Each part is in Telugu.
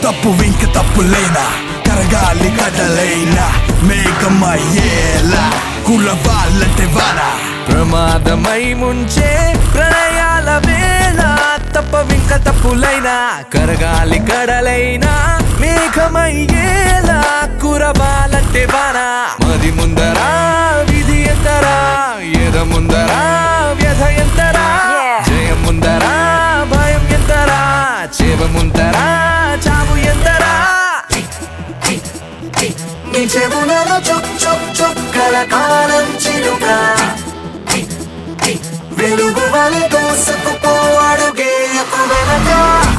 తప్పు ఇంక తప్పులేనా కరగాలి కడలైనా మేఘమయ్యేలా కురవాలంటే వానా ప్రమాదమై ముంచే ప్రళయాల వేళ తప్పవింక తప్పులైనా కరగాలి కడలైనా మేఘమయ్యేలా కురవాలంటే బానా మది ముందరా విధి ఎంతరా ఎద ముందరా వ్యధ ఎంతరా జయం ముందరా భయం ఎంతరా చేవ ముందరా చావు ఎంతరా నీ చెవులలో చుక్ చుక్ చుక్కల కాలం చిలుక వెలుగు వలె దూసుకుపో అడుగేయకు వెనక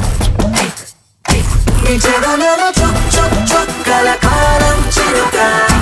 నీ చెవులలో చుక్ చుక్ చుక్కల కాలం చిలుక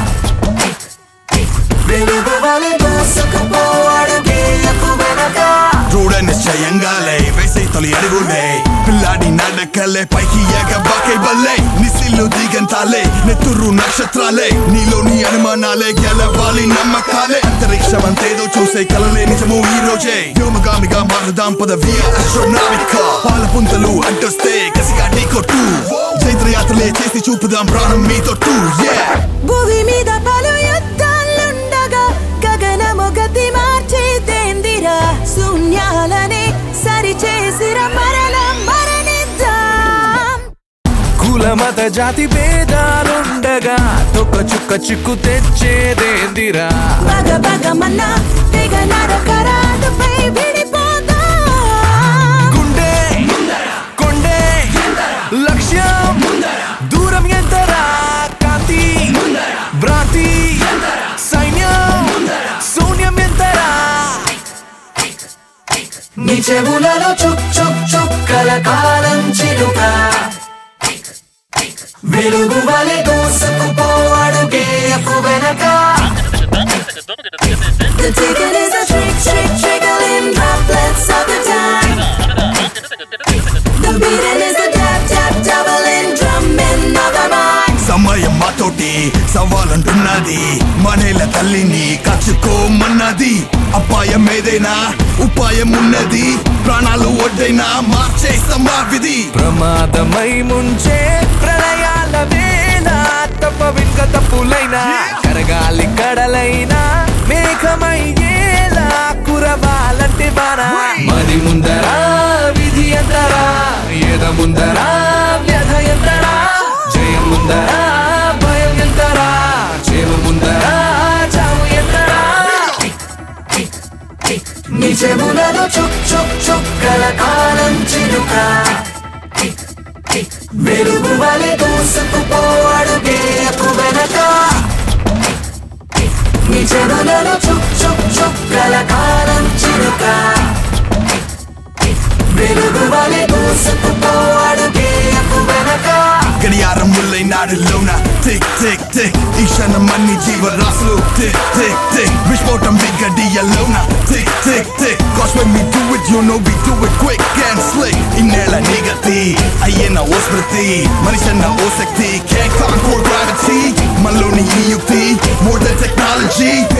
వెలుగు వలె దూసుకుపో అడుగేయకు వెనక దృఢ నిశ్చయంగాలే వేసే తొలి అడుగులే పిల్లాడి నడకలే పైకి ఎగబాకే బల్లే నిసిల్లు దిగంతాలే నెత్తురు నక్షత్రాలే నీలోని అనుమానాలే గెలవాలి నమ్మకాలే అంతరిక్షమంతేదో చూసే కలలే నిజము ఈ రోజే వ్యోమగామిగా మారుదాం పదవి astronomica. పాల పుంతలు అడ్డొస్తే కసిగా నీ కొట్టు చైత్రయాత్రలే చేసి చూపుదాం ప్రాణం మీతో టూ yeah భూమి మీద పలు యుద్ధాలుండగా గగనము గతి మార్చేదేందిరా శూన్యాలనే సరిచేసిర మరల మరణిద్దాం కులమత జాతి భేదాలుండగా తొక్క చుక్క చిక్కు తెచ్చేదేందిరా బగ బగమన్న తెగ నరకరాదుపై విడిపోదాం గుండె కొండే లక్ష్యం దూరం ఎంతరా కాంతి భ్రాంతి సైన్యం శూన్యం ఎంతరా నీ చెవులలో చుక్ చుక్ చుక్కల కాలం చిలుక వెలుగు వలె దూసుకుపో అడుగేయకు వెనక The ticket is a trick, trick, trickling droplets of the time. The beating is a tap, tap, doubling, drumming of the mind. సమయం మాతోటి సవాలంటున్నది మనేల తల్లిని కచ్చుకోమన్నది అపాయం ఏదైనా ఉపాయం ఉన్నది ప్రాణాలు ఒడ్డైనా మార్చేస్తాం ఆ విధి ప్రమాదమై ముంచే ప్రళయాల వేళ తప్ప వింక తప్పులైనా కరగాలి కడలైనా మేఘమయ్యేలా కురవాలంటే బానా మది ముందరా విధి ఎంతరా ఏద ముందరా వ్యధ ఎంతరా జయం ముందరా భయం ఎంతరా చేవ ముందరా చావు ఎంతరా నీ చెవులలో చుక్ చుక్ చుక్కల కాలం చిలుక వెలుగు వలె దూసుకుపో అడుగేయకు వెనక నీ చెవులలో చుక్ చుక్ చుక్కల కాలం చిలుక వెలుగు వలె దూసుకుపో అడుగేయకు వెనక గడియారం ముల్లై నాడులోన టిక్ టిక్ టిక్ ఈ క్షణం అన్ని జీవరాశులు టిక్ టిక్ టిక్ విస్ఫోటం విగడియలోన tick tick tick Cause when we do it you know we do it quick and slick ఈ నేల నిగతి అయ్యన ఓ స్మృతి మనిషి అన్న ఓ శక్తి can't conquer gravity మనలోని ఈ యుక్తి more than technology